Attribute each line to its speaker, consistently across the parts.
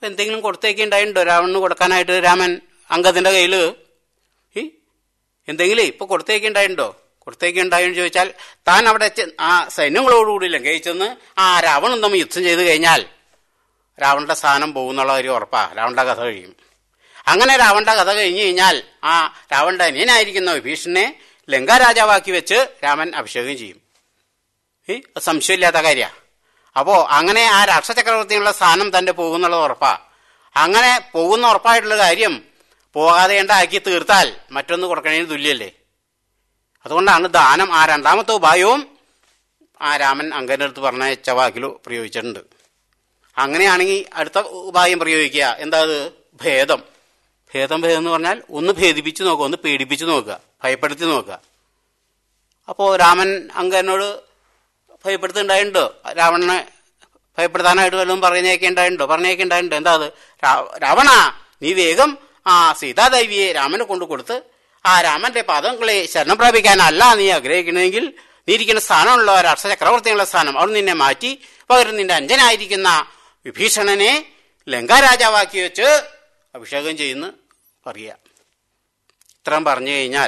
Speaker 1: ഇപ്പൊ എന്തെങ്കിലും കൊടുത്തേക്ക് ഉണ്ടായിട്ടുണ്ടോ രാവണന് കൊടുക്കാനായിട്ട് രാമൻ അംഗത്തിന്റെ കയ്യിൽ ഈ എന്തെങ്കിലും ഇപ്പൊ കൊടുത്തേക്ക് ഉണ്ടായിട്ടുണ്ടോ കൊടുത്തേക്ക് ഉണ്ടായെന്ന് ചോദിച്ചാൽ താൻ അവിടെ ചെ- ആ സൈന്യങ്ങളോടുകൂടി ലംഘിച്ചെന്ന് ആ രാവണൻ തമ്മിൽ യുദ്ധം ചെയ്ത് കഴിഞ്ഞാൽ രാവണന്റെ സ്ഥാനം പോകുന്നുള്ള ഒരു ഉറപ്പാ രാവണന്റെ കഥ കഴിയും അങ്ങനെ രാവണന്റെ കഥ കഴിഞ്ഞു കഴിഞ്ഞാൽ ആ രാവണന്റെ അനിയനായിരിക്കുന്ന വിഭീഷണനെ ലങ്കാരാജാവാക്കി വെച്ച് രാമൻ അഭിഷേകം ചെയ്യും ഈ അത് സംശയമില്ലാത്ത കാര്യ അപ്പോ അങ്ങനെ ആ രാഷ്ട്രചക്രവർത്തിയുള്ള സ്ഥാനം തന്റെ പോകുന്നുള്ളത് ഉറപ്പാ അങ്ങനെ പോകുന്ന ഉറപ്പായിട്ടുള്ള കാര്യം പോകാതെ ആക്കി തീർത്താൽ മറ്റൊന്ന് കൊടുക്കണതിന് തുല്യല്ലേ അതുകൊണ്ടാണ് ദാനം ആ രണ്ടാമത്തെ ഉപായവും ആ രാമൻ അങ്കന്റെ അടുത്ത് പറഞ്ഞ ചവാക്കിലു പ്രയോഗിച്ചിട്ടുണ്ട് അങ്ങനെയാണെങ്കിൽ അടുത്ത ഉപായം പ്രയോഗിക്കുക എന്താ അത് ഭേദം ഭേദം ഭേദം എന്ന് പറഞ്ഞാൽ ഒന്ന് ഭേദിപ്പിച്ച് നോക്കുക ഒന്ന് പേടിപ്പിച്ച് നോക്കുക ഭയപ്പെടുത്തി നോക്കുക അപ്പോൾ രാമൻ അങ്കനോട് ഭയപ്പെടുത്തുണ്ടായിട്ടുണ്ടോ രാവണനെ ഭയപ്പെടുത്താനായിട്ട് വല്ലതും പറഞ്ഞേക്കെ ഉണ്ടായിട്ടുണ്ടോ പറഞ്ഞേക്കെ ഉണ്ടായിട്ടുണ്ടോ എന്താ അത് രാ- രാവണ നീ വേഗം ആ സീതാദേവിയെ രാമനെ കൊണ്ട് കൊടുത്ത് ആ രാമന്റെ പദങ്ങളെ ശരണം പ്രാപിക്കാനല്ല നീ ആഗ്രഹിക്കണമെങ്കിൽ നീ ഇരിക്കുന്ന സ്ഥാനമുള്ള രാഷ്ട്ര ചക്രവർത്തിയുള്ള സ്ഥാനം അവിടെ നിന്നെ മാറ്റി പകരം നിന്റെ അഞ്ജനായിരിക്കുന്ന വിഭീഷണനെ ലങ്കാരാജാവാക്കി വെച്ച് അഭിഷേകം ചെയ്യുന്നു പറയുക ഇത്രയും പറഞ്ഞു കഴിഞ്ഞാൽ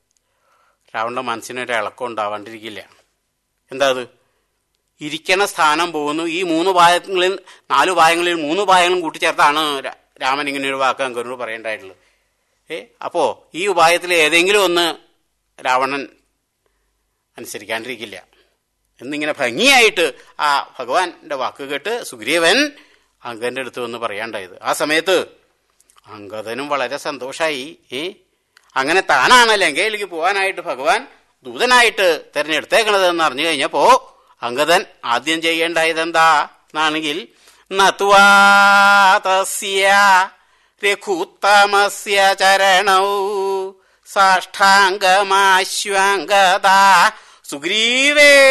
Speaker 1: രാവണന്റെ മനസ്സിനൊരു ഇളക്കം ഉണ്ടാവാണ്ടിരിക്കില്ല എന്താ അത് ഇരിക്കണ സ്ഥാനം പോകുന്നു ഈ മൂന്ന് ഭാഗങ്ങളിൽ നാല് ഭാഗങ്ങളിൽ മൂന്ന് ഭാഗങ്ങളും കൂട്ടിച്ചേർത്താണ് രാ- രാമൻ ഇങ്ങനെ ഒരു വാക്ക് അങ്കനോട് പറയേണ്ടായിട്ടുള്ളത് ഏ അപ്പോ ഈ ഉപായത്തിൽ ഏതെങ്കിലും ഒന്ന് രാവണൻ അനുസരിക്കാണ്ടിരിക്കില്ല എന്നിങ്ങനെ ഭംഗിയായിട്ട് ആ ഭഗവാന്റെ വാക്ക് കേട്ട് സുഗ്രീവൻ അങ്കന്റെ അടുത്ത് വന്ന് പറയാണ്ടായത് ആ സമയത്ത് അങ്കദനും വളരെ സന്തോഷായി ഏ അങ്ങനെ താനാണ് ലങ്കയിലേക്ക് പോകാനായിട്ട് ഭഗവാൻ ദൂതനായിട്ട് തെരഞ്ഞെടുത്തേക്കണത് എന്ന് അറിഞ്ഞു കഴിഞ്ഞപ്പോ അങ്കദൻ ആദ്യം ചെയ്യേണ്ടായത് എന്താ എന്നാണെങ്കിൽ നത്വാ തസ്യ രഘുത്തമസ്യ ചരണൗ സാഷ്ടാംഗമാശ്വാംഗത സുഗ്രീവേ